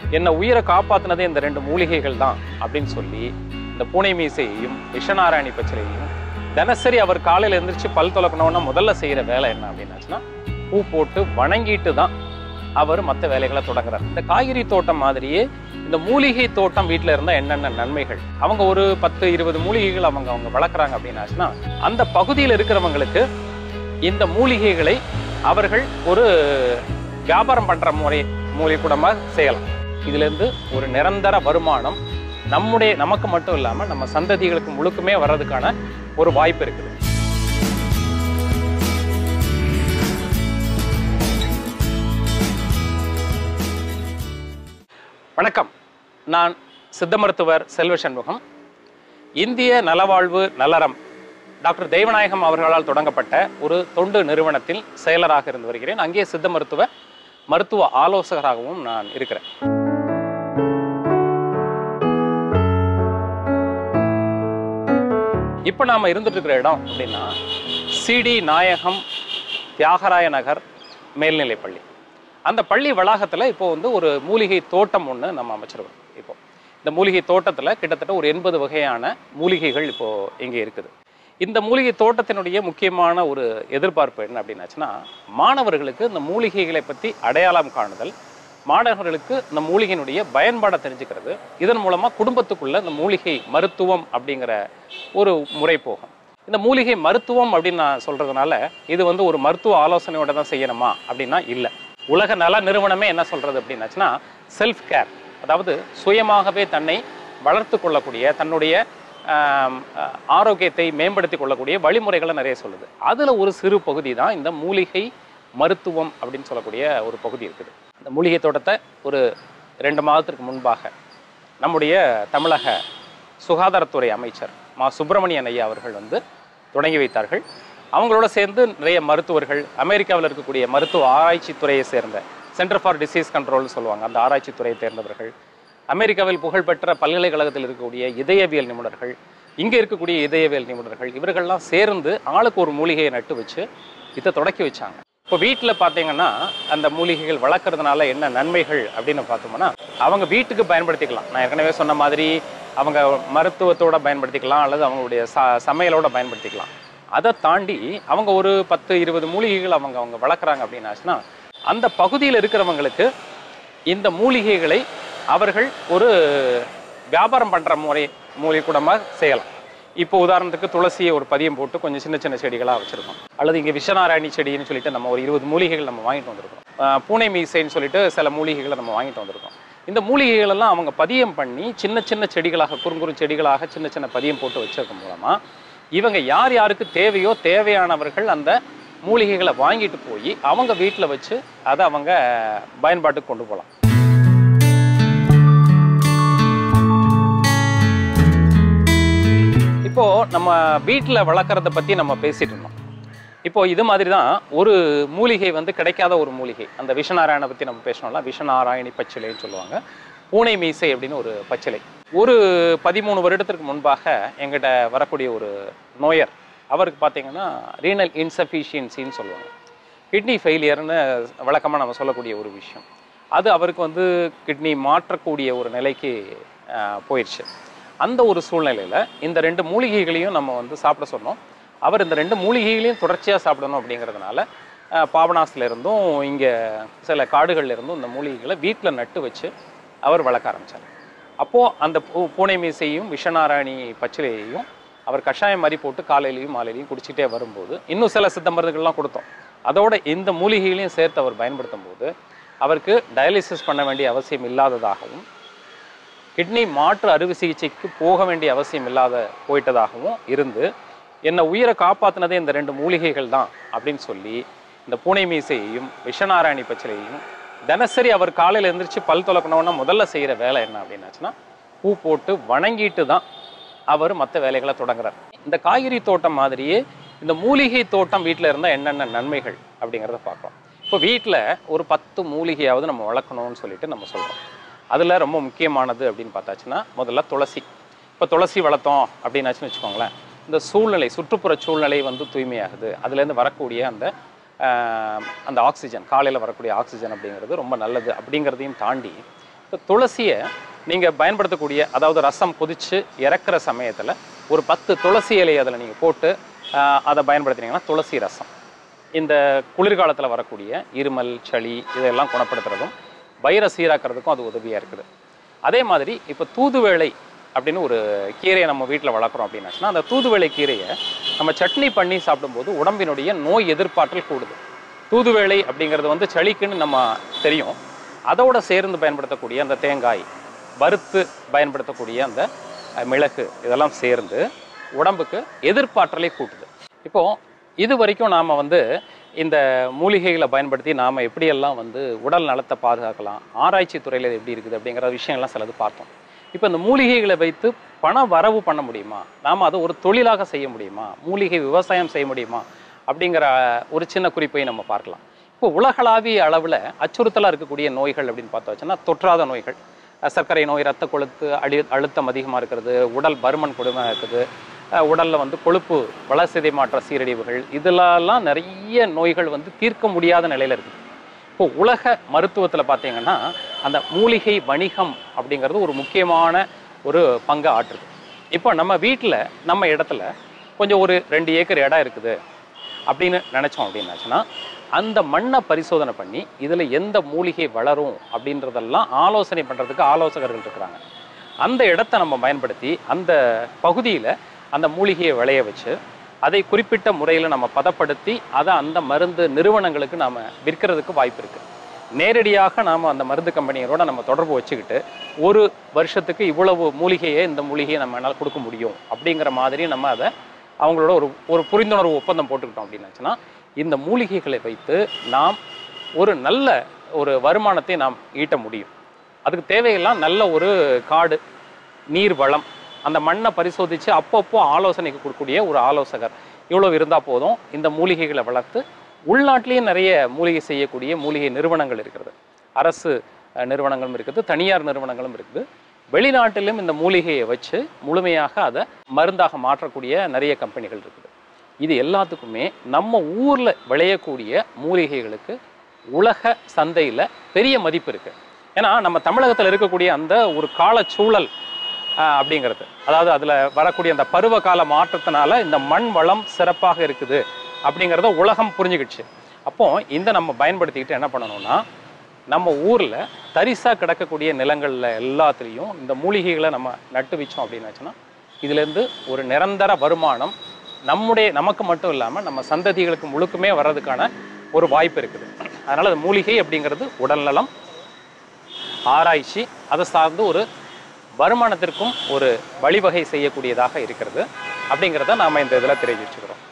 என்னை உயிரை காப்பாத்தினதே இந்த ரெண்டு மூலிகைகள் தான் அப்படின்னு சொல்லி இந்த பூனை மீசையையும் விஷநாராயணி பச்சிலையும் தினசரி அவர் காலையில எந்திரிச்சு பல் துலக்கணும்னா முதல்ல செய்யற வேலை என்ன அப்படின்னாச்சுன்னா பூ போட்டு வணங்கிட்டு தான் அவர் மற்ற வேலைகளை தொடங்குறார் இந்த காய்கறி தோட்டம் மாதிரியே இந்த மூலிகை தோட்டம் வீட்டில் இருந்தால் என்னென்ன நன்மைகள் அவங்க ஒரு பத்து இருபது மூலிகைகள் அவங்க அவங்க வளர்க்குறாங்க அப்படின்னாச்சுன்னா அந்த பகுதியில் இருக்கிறவங்களுக்கு இந்த மூலிகைகளை அவர்கள் ஒரு வியாபாரம் பண்ற முறை மூலிகூடமாக செய்யலாம் இதிலிருந்து ஒரு நிரந்தர வருமானம் நம்முடைய நமக்கு மட்டும் இல்லாம நம்ம சந்ததிகளுக்கு முழுக்குமே வர்றதுக்கான ஒரு வாய்ப்பு இருக்குது வணக்கம் நான் சித்த மருத்துவர் செல்வ சண்முகம் இந்திய நலவாழ்வு நலரம் டாக்டர் தெய்வநாயகம் அவர்களால் தொடங்கப்பட்ட ஒரு தொண்டு நிறுவனத்தில் செயலராக இருந்து வருகிறேன் அங்கே சித்த மருத்துவ மருத்துவ ஆலோசகராகவும் நான் இருக்கிறேன் இப்போ நாம் இருந்துட்டு இருக்கிற இடம் அப்படின்னா சிடி நாயகம் தியாகராய நகர் மேல்நிலைப்பள்ளி அந்த பள்ளி வளாகத்தில் இப்போ வந்து ஒரு மூலிகை தோட்டம் ஒன்று நம்ம அமைச்சிருக்கோம் இப்போ இந்த மூலிகை தோட்டத்தில் கிட்டத்தட்ட ஒரு எண்பது வகையான மூலிகைகள் இப்போ இங்கே இருக்குது இந்த மூலிகை தோட்டத்தினுடைய முக்கியமான ஒரு எதிர்பார்ப்பு என்ன அப்படின்னாச்சுன்னா மாணவர்களுக்கு இந்த மூலிகைகளை பற்றி அடையாளம் காணுதல் மாணவர்களுக்கு இந்த மூலிகையினுடைய பயன்பாடை தெரிஞ்சுக்கிறது இதன் மூலமாக குடும்பத்துக்குள்ள இந்த மூலிகை மருத்துவம் அப்படிங்கிற ஒரு முறை போகும் இந்த மூலிகை மருத்துவம் அப்படின்னு நான் சொல்றதுனால இது வந்து ஒரு மருத்துவ ஆலோசனையோட தான் செய்யணுமா அப்படின்னா இல்லை உலக நல நிறுவனமே என்ன சொல்றது அப்படின்னாச்சுன்னா செல்ஃப் கேர் அதாவது சுயமாகவே தன்னை வளர்த்து கொள்ளக்கூடிய தன்னுடைய ஆம், அஹ், ஆரோக்கியத்தை மேம்படுத்தி கொள்ளக்கூடிய வழிமுறைகளை நிறைய சொல்லுது அதில் ஒரு சிறு பகுதி தான் இந்த மூலிகை மருத்துவம் அப்படின்னு சொல்லக்கூடிய ஒரு பகுதி இருக்குது இந்த மூலிகை தோட்டத்தை ஒரு ரெண்டு மாதத்திற்கு முன்பாக நம்முடைய தமிழக சுகாதாரத்துறை அமைச்சர் மா சுப்பிரமணியன் ஐயா அவர்கள் வந்து தொடங்கி வைத்தார்கள் அவங்களோட சேர்ந்து நிறைய மருத்துவர்கள் அமெரிக்காவில் இருக்கக்கூடிய மருத்துவ ஆராய்ச்சி துறையை சேர்ந்த சென்டர் ஃபார் டிசீஸ் கண்ட்ரோல்னு சொல்லுவாங்க அந்த ஆராய்ச்சி துறையை சேர்ந்தவர்கள் அமெரிக்காவில் புகழ்பெற்ற பல்கலைக்கழகத்தில் இருக்கக்கூடிய இதயவியல் நிபுணர்கள் இங்கே இருக்கக்கூடிய இதயவியல் நிபுணர்கள் இவர்கள்லாம் சேர்ந்து ஆளுக்கு ஒரு மூலிகையை நட்டு வச்சு இதை தொடக்கி வச்சாங்க இப்போ வீட்டில் பார்த்தீங்கன்னா அந்த மூலிகைகள் வளர்க்குறதுனால என்ன நன்மைகள் அப்படின்னு பார்த்தோம்னா அவங்க வீட்டுக்கு பயன்படுத்திக்கலாம் நான் ஏற்கனவே சொன்ன மாதிரி அவங்க மருத்துவத்தோட பயன்படுத்திக்கலாம் அல்லது அவங்களுடைய ச சமையலோட பயன்படுத்திக்கலாம் அதை தாண்டி அவங்க ஒரு பத்து இருபது மூலிகைகள் அவங்க அவங்க வளர்க்குறாங்க அப்படின்னாச்சுன்னா அந்த பகுதியில் இருக்கிறவங்களுக்கு இந்த மூலிகைகளை அவர்கள் ஒரு வியாபாரம் பண்ணுற முறை மூலிகூடமாக செய்யலாம் இப்போ உதாரணத்துக்கு துளசியை ஒரு பதியம் போட்டு கொஞ்சம் சின்ன சின்ன செடிகளாக வச்சுருக்கோம் அல்லது இங்கே விஷநாராயணி செடின்னு சொல்லிட்டு நம்ம ஒரு இருபது மூலிகைகள் நம்ம வாங்கிட்டு வந்திருக்கோம் ஆஹ் பூனை மீசைன்னு சொல்லிட்டு சில மூலிகைகளை நம்ம வாங்கிட்டு வந்திருக்கோம் இந்த மூலிகைகள் எல்லாம் அவங்க பதியம் பண்ணி சின்ன சின்ன செடிகளாக குறுங்குறு செடிகளாக சின்ன சின்ன பதியம் போட்டு வச்சிருக்க மூலமா இவங்க யார் யாருக்கு தேவையோ தேவையானவர்கள் அந்த மூலிகைகளை வாங்கிட்டு போய் அவங்க வீட்டில் வச்சு அதை அவங்க பயன்பாட்டுக்கு கொண்டு போகலாம் இப்போ நம்ம வீட்டில் வளர்க்குறத பற்றி நம்ம பேசிட்டு இருந்தோம் இப்போ இது மாதிரி தான் ஒரு மூலிகை வந்து கிடைக்காத ஒரு மூலிகை அந்த விஷநாராயணை பற்றி நம்ம பேசணும்ல விஷநாராயணி பச்சிலைன்னு சொல்லுவாங்க பூனை மீசை அப்படின்னு ஒரு பச்சிலை ஒரு பதிமூணு வருடத்திற்கு முன்பாக எங்கிட்ட வரக்கூடிய ஒரு நோயர் அவருக்கு பார்த்தீங்கன்னா ரீனல் இன்சஃபிஷியன்சின்னு சொல்லுவாங்க கிட்னி ஃபெயிலியர்னு வழக்கமாக நம்ம சொல்லக்கூடிய ஒரு விஷயம் அது அவருக்கு வந்து கிட்னி மாற்றக்கூடிய ஒரு நிலைக்கு ஆஹ், போயிடுச்சு அந்த ஒரு சூழ்நிலையில் இந்த ரெண்டு மூலிகைகளையும் நம்ம வந்து சாப்பிட சொன்னோம் அவர் இந்த ரெண்டு மூலிகைகளையும் தொடர்ச்சியாக சாப்பிடணும் அப்படிங்கிறதுனால ஆஹ், பாபநாஸ்ல இருந்தும் இங்கே சில காடுகள்ல இருந்தும் இந்த மூலிகைகளை வீட்டில் நட்டு வச்சு அவர் வளர்க்க ஆரம்பித்தார் அப்போது அந்த பூ பூனை மீசையும் விஷநாராயணி பச்சிலையையும் அவர் கஷாயம் மாதிரி போட்டு காலையிலையும் மாலையிலையும் குடிச்சிட்டே வரும்போது இன்னும் சில சித்த மருந்துகள்லாம் கொடுத்தோம் அதோட இந்த மூலிகைகளையும் சேர்த்து அவர் பயன்படுத்தும் போது அவருக்கு டயாலிசிஸ் பண்ண வேண்டிய அவசியம் இல்லாததாகவும் கிட்னி மாற்று அறுவை சிகிச்சைக்கு போக வேண்டிய அவசியம் இல்லாத போயிட்டதாகவும் இருந்து என்னை உயிரை காப்பாற்றினதே இந்த ரெண்டு மூலிகைகள் தான் அப்படின்னு சொல்லி இந்த பூனை மீசையையும் விஷநாராயணி பச்சிலையையும் தினசரி அவர் காலையில் எந்திரிச்சு பல் துலக்கணும்னா முதல்ல செய்கிற வேலை என்ன அப்படின்னாச்சுன்னா பூ போட்டு வணங்கிட்டு தான் அவர் மற்ற வேலைகளை தொடங்குறார் இந்த காய்கறி தோட்டம் மாதிரியே இந்த மூலிகை தோட்டம் வீட்டில் இருந்தால் என்னென்ன நன்மைகள் அப்படிங்கிறத பார்க்கலாம் இப்போ வீட்டில் ஒரு பத்து மூலிகையாவது நம்ம வளர்க்கணும்னு சொல்லிட்டு நம்ம சொல்கிறோம் அதில் ரொம்ப முக்கியமானது அப்படின்னு பார்த்தாச்சுன்னா முதல்ல துளசி இப்போ துளசி வளர்த்தோம் அப்படின்னாச்சுன்னு வச்சுக்கோங்களேன் இந்த சூழ்நிலை சுற்றுப்புற சூழ்நிலை வந்து தூய்மையாகுது அதுலேருந்து வரக்கூடிய அந்த ஆஹ், அந்த ஆக்சிஜன் காலையில் வரக்கூடிய ஆக்சிஜன் அப்படிங்கிறது ரொம்ப நல்லது அப்படிங்கிறதையும் தாண்டி இப்ப துளசியை நீங்கள் பயன்படுத்தக்கூடிய அதாவது ரசம் கொதிச்சு இறக்குற சமயத்தில் ஒரு பத்து துளசி இலையை அதில் நீங்கள் போட்டு ஆஹ், அதை பயன்படுத்தினீங்கன்னா துளசி ரசம் இந்த குளிர்காலத்தில் வரக்கூடிய இருமல் சளி இதெல்லாம் குணப்படுத்துறதும் வயிறை சீராக்கிறதுக்கும் அது உதவியாக இருக்குது அதே மாதிரி இப்போ தூதுவேளை அப்படின்னு ஒரு கீரையை நம்ம வீட்டில் வளர்க்குறோம் அப்படின்னாச்சுன்னா அந்த தூதுவேளை கீரையை நம்ம சட்னி பண்ணி சாப்பிடும்போது உடம்பினுடைய நோய் எதிர்ப்பாற்றல் கூடுது தூதுவேளை அப்படிங்கிறது வந்து சளிக்குன்னு நம்ம தெரியும் அதோட சேர்ந்து பயன்படுத்தக்கூடிய அந்த தேங்காய் வறுத்து பயன்படுத்தக்கூடிய அந்த அஹ், மிளகு இதெல்லாம் சேர்ந்து உடம்புக்கு எதிர்ப்பாற்றலை கூட்டுது இப்போ இது வரைக்கும் நாம் வந்து இந்த மூலிகைகளை பயன்படுத்தி நாம் எப்படியெல்லாம் வந்து உடல் நலத்தை பாதுகாக்கலாம் ஆராய்ச்சி துறையில் இது எப்படி இருக்குது அப்படிங்கிற விஷயம்லாம் சிலது பார்த்தோம் இப்போ இந்த மூலிகைகளை வைத்து பண வரவு பண்ண முடியுமா நாம் அதை ஒரு தொழிலாக செய்ய முடியுமா மூலிகை விவசாயம் செய்ய முடியுமா அப்படிங்கிற ஒரு சின்ன குறிப்பை நம்ம பார்க்கலாம் இப்போ உலகளாவிய அளவில் அச்சுறுத்தலாக இருக்கக்கூடிய நோய்கள் அப்படின்னு பார்த்தோம்னா தொற்றாத நோய்கள் அஹ் சர்க்கரை நோய் ரத்த கொழுத்து அழி அழுத்தம் அதிகமாக இருக்கிறது உடல் பருமன் கொடுமையாக இருக்குது அஹ் உடல்ல வந்து கொழுப்பு வளர்சிதை மாற்ற சீரழிவுகள் இதெல்லாம் நிறைய நோய்கள் வந்து தீர்க்க முடியாத நிலையில இருக்குது இப்போ உலக மருத்துவத்தில் பார்த்தீங்கன்னா அந்த மூலிகை வணிகம் அப்படிங்கிறது ஒரு முக்கியமான ஒரு பங்கை ஆற்றுது இப்போ நம்ம வீட்டில் நம்ம இடத்துல கொஞ்சம் ஒரு ரெண்டு ஏக்கர் இடம் இருக்குது அப்படின்னு நினச்சோம் அப்படின்னாச்சுன்னா அந்த மண்ணை பரிசோதனை பண்ணி இதில் எந்த மூலிகை வளரும் அப்படின்றதெல்லாம் ஆலோசனை பண்ணுறதுக்கு ஆலோசகர்கள் இருக்கிறாங்க அந்த இடத்த நம்ம பயன்படுத்தி அந்த பகுதியில் அந்த மூலிகையை விளைய வச்சு அதை குறிப்பிட்ட முறையில் நம்ம பதப்படுத்தி அதை அந்த மருந்து நிறுவனங்களுக்கு நாம் விற்கிறதுக்கு வாய்ப்பு இருக்குது நேரடியாக நாம் அந்த மருந்து கம்பெனிகளோட நம்ம தொடர்பு வச்சுக்கிட்டு ஒரு வருஷத்துக்கு இவ்வளவு மூலிகையை இந்த மூலிகையை நம்மளால் கொடுக்க முடியும் அப்படிங்கிற மாதிரி நம்ம அதை அவங்களோட ஒரு ஒரு புரிந்துணர்வு ஒப்பந்தம் போட்டுக்கிட்டோம் அப்படின்னாச்சுன்னா இந்த மூலிகைகளை வைத்து நாம் ஒரு நல்ல ஒரு வருமானத்தை நாம் ஈட்ட முடியும் அதுக்கு தேவையெல்லாம் நல்ல ஒரு காடு நீர் வளம் அந்த மண்ணை பரிசோதித்து அப்பப்போ ஆலோசனைக்கு கொடுக்கக்கூடிய ஒரு ஆலோசகர் இவ்வளோ இருந்தால் போதும் இந்த மூலிகைகளை வளர்த்து உள்நாட்டிலேயே நிறைய மூலிகை செய்யக்கூடிய மூலிகை நிறுவனங்கள் இருக்கிறது அரசு அஹ், நிறுவனங்களும் இருக்குது தனியார் நிறுவனங்களும் இருக்குது வெளிநாட்டிலும் இந்த மூலிகையை வச்சு முழுமையாக அதை மருந்தாக மாற்றக்கூடிய நிறைய கம்பெனிகள் இருக்குது இது எல்லாத்துக்குமே நம்ம ஊரில் விளையக்கூடிய மூலிகைகளுக்கு உலக சந்தையில் பெரிய மதிப்பு இருக்குது ஏன்னா நம்ம தமிழகத்தில் இருக்கக்கூடிய அந்த ஒரு காலச்சூழல் ஆஹ், அப்படிங்கிறது அதாவது அதில் வரக்கூடிய அந்த பருவகால மாற்றத்தினால இந்த மண் வளம் சிறப்பாக இருக்குது அப்படிங்கிறத உலகம் புரிஞ்சுக்கிடுச்சு அப்போ இந்த நம்ம பயன்படுத்திக்கிட்டு என்ன பண்ணணும்னா நம்ம ஊரில் தரிசாக கிடக்கக்கூடிய நிலங்களில் எல்லாத்துலேயும் இந்த மூலிகைகளை நம்ம நட்டு வச்சோம் அப்படின்னாச்சுன்னா இதுலேருந்து ஒரு நிரந்தர வருமானம் நம்முடைய நமக்கு மட்டும் இல்லாமல் நம்ம சந்ததிகளுக்கு முழுக்குமே வர்றதுக்கான ஒரு வாய்ப்பு இருக்குது அதனால் அது மூலிகை அப்படிங்கிறது உடல்நலம் ஆராய்ச்சி அதை சார்ந்து ஒரு வருமானத்திற்கும் ஒரு வழிவகை செய்யக்கூடியதாக இருக்கிறது அப்படிங்கிறத நாம் இந்த இதில் தெரிவிச்சுக்கிறோம்